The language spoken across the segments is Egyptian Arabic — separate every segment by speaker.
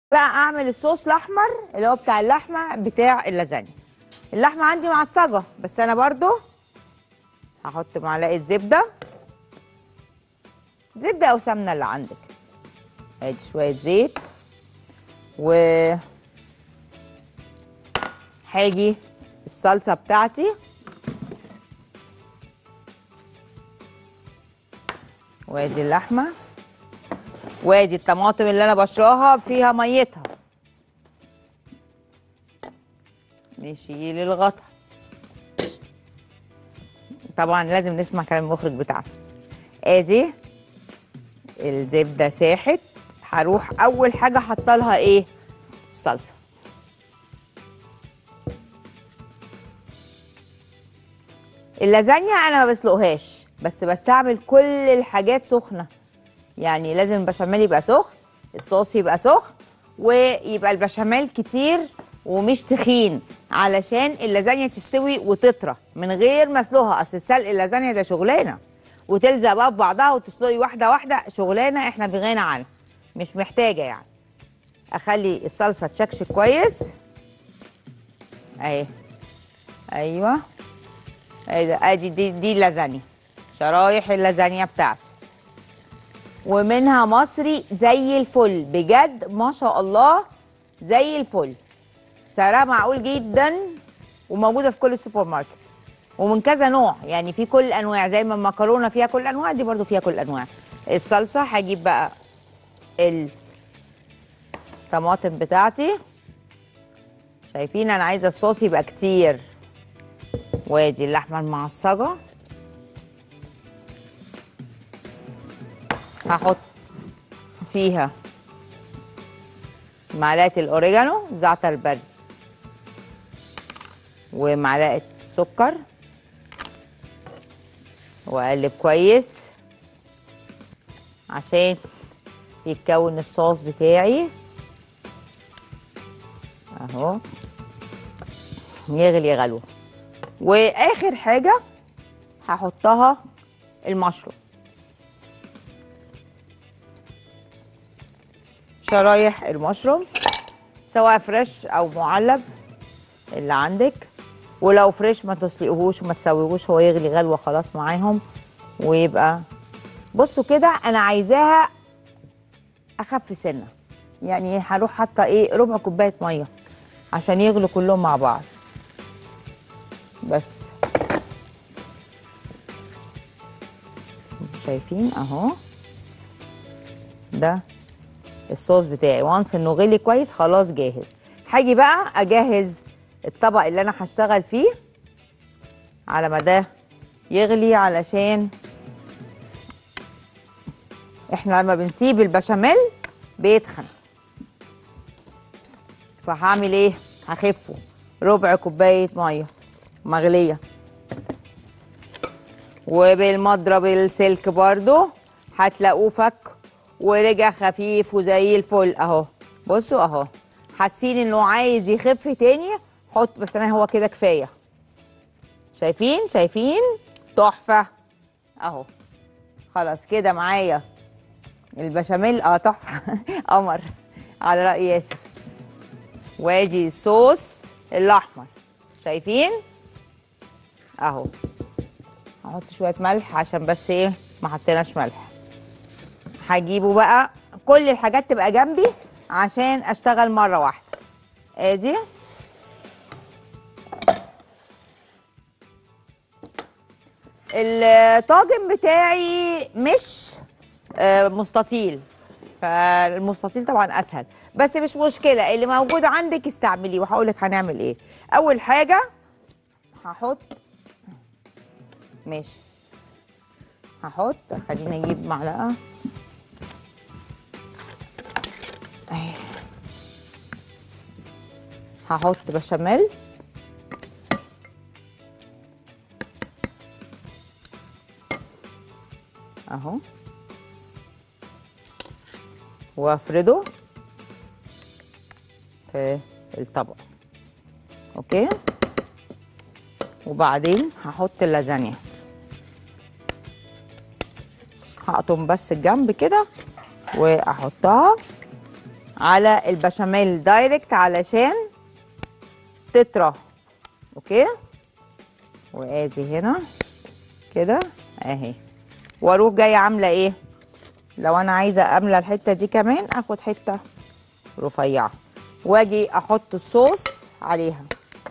Speaker 1: بقى اعمل الصوص الاحمر اللي هو بتاع اللحمه بتاع اللازانيا اللحمه عندي معصجه بس انا برضو هحط معلقه زبده زبده او سمنه اللي عندك ادي شويه زيت و هاجي الصلصه بتاعتي وادي اللحمه وادي الطماطم اللي انا بشراها فيها ميتها نشيل الغطا طبعا لازم نسمع كلام المخرج بتاعنا ادي الزبده ساحت هروح اول حاجه حاطه لها ايه الصلصه اللازانيا انا ما بسلقهاش بس بستعمل كل الحاجات سخنه يعني لازم البشاميل يبقى سخن الصوص يبقى سخن ويبقى البشاميل كتير ومش تخين علشان اللازانيا تستوي وتطرى من غير ما اسلقها اصل سلق اللازانيا ده شغلانه وتلزق بقى ببعضها وتسلقي واحده واحده شغلانه احنا بغنى عنها مش محتاجه يعني اخلي الصلصه تشكشك كويس اهي ايوه ادي ادي دي دي اللازانيا شرايح اللازانيا بتاعتي ومنها مصري زي الفل بجد ما شاء الله زي الفل سعرها معقول جدا وموجوده في كل السوبر ماركت ومن كذا نوع يعني في كل الانواع زي ما المكرونه فيها كل الانواع دي برضو فيها كل الانواع الصلصه هجيب بقى الطماطم بتاعتي شايفين انا عايزه الصوص يبقى كتير وادي اللحمه المعصجه هحط فيها معلقه الاوريجانو زعتر برد ومعلقه سكر واقلب كويس عشان يتكون الصوص بتاعي اهو يغلي غلوه واخر حاجه هحطها المشروم شرايح المشروم سواء فريش او معلب اللي عندك ولو فريش ما تسلقوهوش وما تسويهوش هو يغلي غلوه خلاص معاهم ويبقى بصوا كده انا عايزاها اخف سنه يعني هروح حاطه ايه ربع كوبايه ميه عشان يغلوا كلهم مع بعض بس شايفين اهو ده الصوص بتاعي وانس انه غلي كويس خلاص جاهز هاجي بقى اجهز الطبق اللي انا هشتغل فيه على ما ده يغلي علشان احنا لما بنسيب البشاميل بيتخن فهعمل ايه هخفه ربع كوبايه ميه مغليه وبالمضرب السلك برضو هتلاقوه فك ورجع خفيف وزي الفل اهو بصوا اهو حاسين انه عايز يخف تاني حط بس انا هو كده كفايه شايفين شايفين تحفه اهو خلاص كده معايا البشاميل اه تحفه قمر على راي ياسر وادي الصوص الاحمر شايفين اهو هحط شويه ملح عشان بس ايه ما حطيناش ملح هجيبه بقى كل الحاجات تبقى جنبي عشان اشتغل مره واحده ادي الطاجن بتاعي مش آه، مستطيل فالمستطيل طبعا اسهل بس مش مشكله اللي موجود عندك استعمليه وهقول لك هنعمل ايه اول حاجه هحط ماشي هحط خليني اجيب معلقه أهي. هحط بشاميل اهو وافرده في الطبق اوكي وبعدين هحط اللازانيا هقطم بس الجنب كده واحطها على البشاميل دايركت علشان تطرى اوكي وادي هنا كده اهي واروح جايه عامله ايه لو انا عايزه املى الحته دي كمان اخد حته رفيعه واجي احط الصوص عليها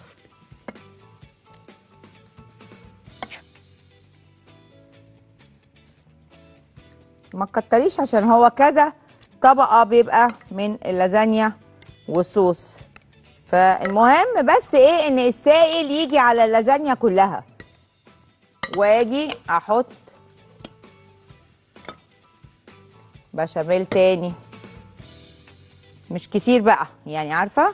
Speaker 1: ما تكتريش عشان هو كذا طبقه بيبقى من اللازانيا والصوص فالمهم بس ايه ان السائل يجي على اللازانيا كلها واجي احط بشاميل تاني مش كتير بقى يعني عارفه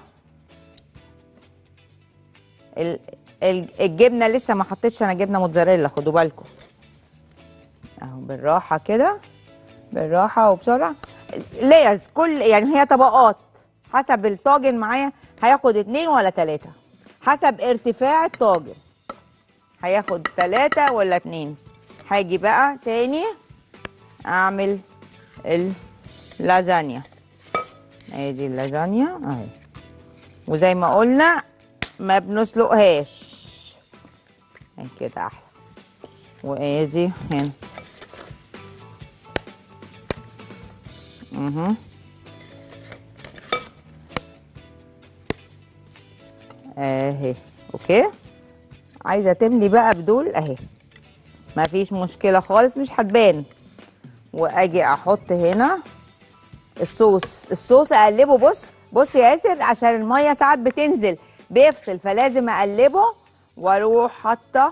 Speaker 1: ال- ال- الجبنه لسه ما حطيتش انا جبنه موتزاريلا خدوا بالكم اهو بالراحه كده بالراحه وبسرعه لايرز كل يعني هي طبقات حسب الطاجن معايا هياخد اتنين ولا تلاته حسب ارتفاع الطاجن هياخد تلاته ولا اتنين هاجي بقى تاني اعمل اللازانيا ادي اللازانيا اهي وزي ما قلنا ما بنسلقهاش اهي كده احلى وادي هنا اها اهي اوكي عايزه تملي بقى بدول اهي مفيش مشكله خالص مش هتبان واجي احط هنا الصوص الصوص اقلبه بص بص يا ياسر عشان الميه ساعات بتنزل بيفصل فلازم اقلبه واروح حاطه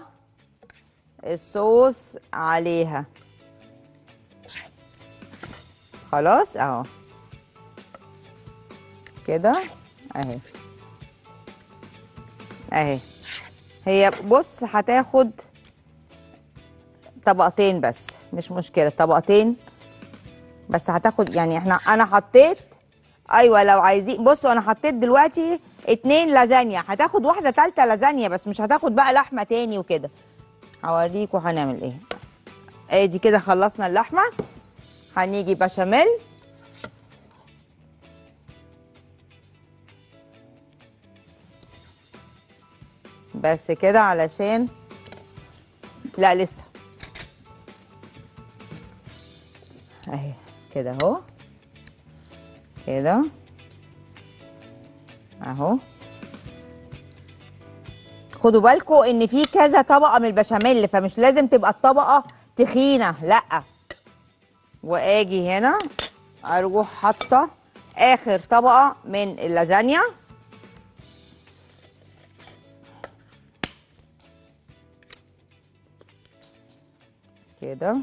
Speaker 1: الصوص عليها خلاص اهو كده اهي اهي هي بص هتاخد طبقتين بس مش مشكله طبقتين بس هتاخد يعني احنا انا حطيت ايوه لو عايزين بصوا انا حطيت دلوقتي اتنين لازانيا هتاخد واحده تالته لازانيا بس مش هتاخد بقى لحمه تاني وكده هوريكوا هنعمل ايه ادي كده خلصنا اللحمه هنيجي بشاميل بس كده علشان لا لسه اهي كده اهو كده اهو خدوا بالكم ان في كذا طبقه من البشاميل فمش لازم تبقى الطبقه تخينه لا واجي هنا اروح حاطه اخر طبقه من اللازانيا كده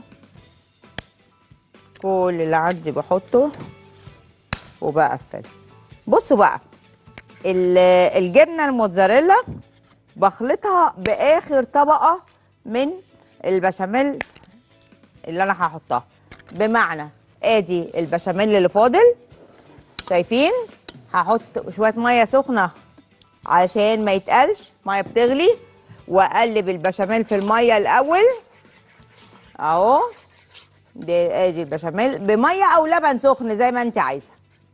Speaker 1: كل اللي عندي بحطه وبقفل بصوا بقى ال- الجبنه الموتزاريلا بخلطها باخر طبقه من البشاميل اللي انا هحطها بمعنى ادي البشاميل اللي فاضل شايفين هحط شويه ميه سخنه علشان ما يتقلش ميه بتغلي واقلب البشاميل في الميه الاول اهو دي ادي البشاميل بميه او لبن سخن زي ما انت عايزه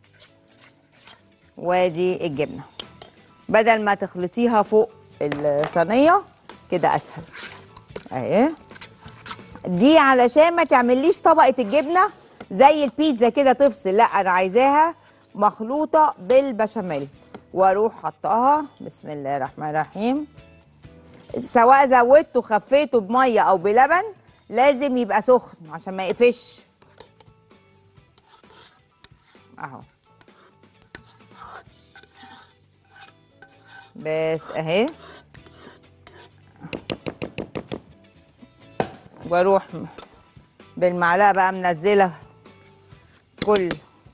Speaker 1: وادي الجبنه بدل ما تخلطيها فوق الصينيه كده اسهل اهي دي علشان ما تعمليش طبقه الجبنه زي البيتزا كده تفصل لا انا عايزاها مخلوطه بالبشاميل واروح حطها بسم الله الرحمن الرحيم سواء زودته خفيته بميه او بلبن لازم يبقى سخن عشان ما يقفش اهو بس اهي واروح بالمعلقه بقى منزله كل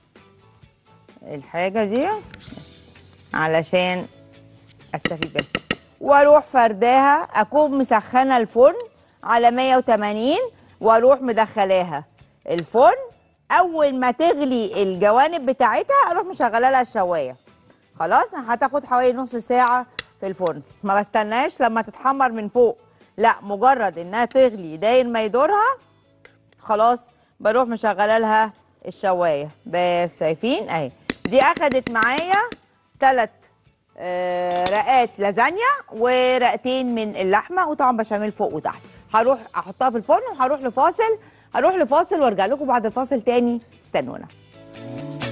Speaker 1: الحاجه دي علشان استفيد منها واروح فرداها اكون مسخنه الفرن على 180 واروح مدخلاها الفرن اول ما تغلي الجوانب بتاعتها اروح مشغله لها الشوايه خلاص هتاخد حوالي نص ساعه في الفرن ما بستناش لما تتحمر من فوق لا مجرد انها تغلي داير ما يدورها خلاص بروح مشغله لها الشوايه بس شايفين اهي دي اخدت معايا ثلاث رقات لازانيا ورقتين من اللحمه وطبعا بشاميل فوق وتحت هروح احطها في الفرن وهروح لفاصل هروح لفاصل وارجع لكم بعد الفاصل تاني استنونا